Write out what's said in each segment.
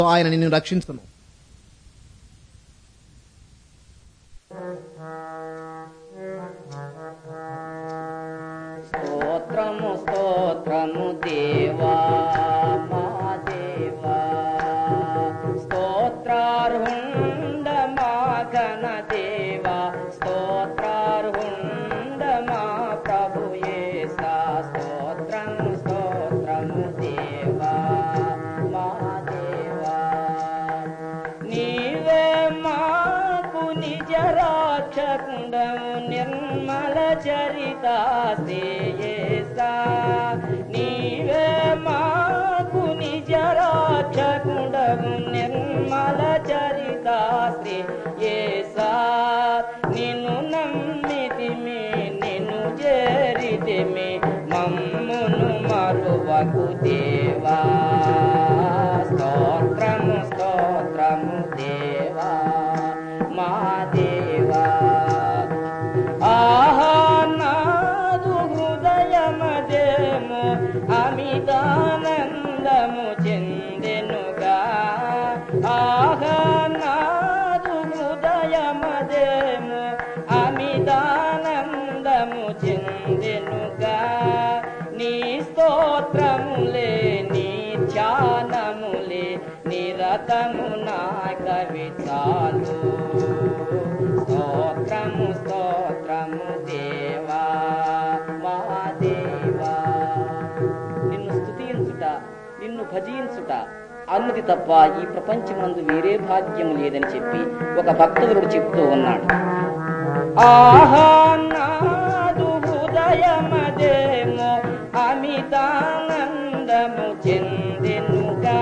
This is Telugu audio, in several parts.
ఆయన నిన్ను రక్షించును స్తోత్రము స్తోత్రము దేవా మా దేవా స్తోత్రార్హుండ మా ఘన దేవా స్తోత్రార్హుండ మా ప్రభు యేసా స్తోత్రము స్తోత్రము దేవా మా దేవా నీవే మాకు నిజ రాక్షకుండము నిర్మల చరిత శ్రేయసా నీవే మాకు నిజ రాక్షకుండము నిర్మల చరిత శ్రేయసా నిన్ను నమ్మితిమి నిన్ను చేరితిమి మమ్మును మరువకు దేవా స్తోత్రము స్తోత్రము దేవా మా దేవా ఆహా నాదు హృదయమదేమో అమితానందము చెందెనుగా ఆహా నాదు హృదయమదేమో అమితానందము చెందెనుగా నీ స్తోత్రములే నీ ధ్యానములే నిరతము నా కవి చాలు స్తోత్రము స్తోత్రము దేవా మా దేవా నిన్ను స్తుతించుట నిన్ను భజించుట అన్నది తప్ప ఈ ప్రపంచమందు వేరే భాగ్యం లేదని చెప్పి ఒక భక్తుడు చెప్తూ ఉన్నాడు ఆహా నాదు హృదయమదేమో అమితానందము చెందెనుగా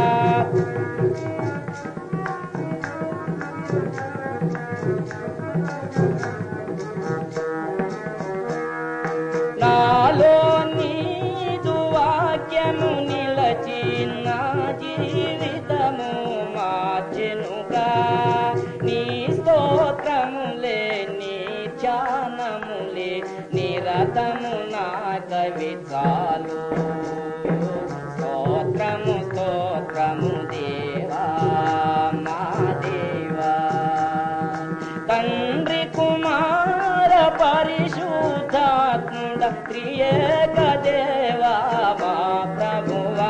నాలో నీదు వాక్యము నిలచి నా జీవితము మార్చెనుగా నీ స్తోత్రములే నీ ధ్యానములే నిరతము నా కవి చాలు స్తోత్రము స్తోత్రము దేవా మా దేవా తండ్రి కుమార పరిశుద్ధాత్ముడ త్రియేక దేవా మా ప్రభువా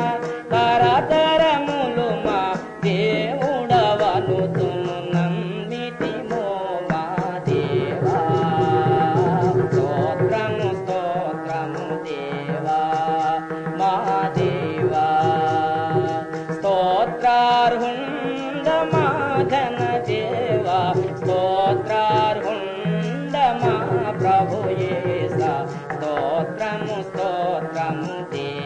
తరతరములు మా దేవుడవను తుము నమ్మితిమో మా దేవా స్తోత్రము స్తోత్రము దేవా మా దేవా స్తోత్రార్హుండ మా ఘన దేవా స్తోత్రార్హుండ మా ప్రభు యేస స్తోత్రము స్తోత్రము దేవా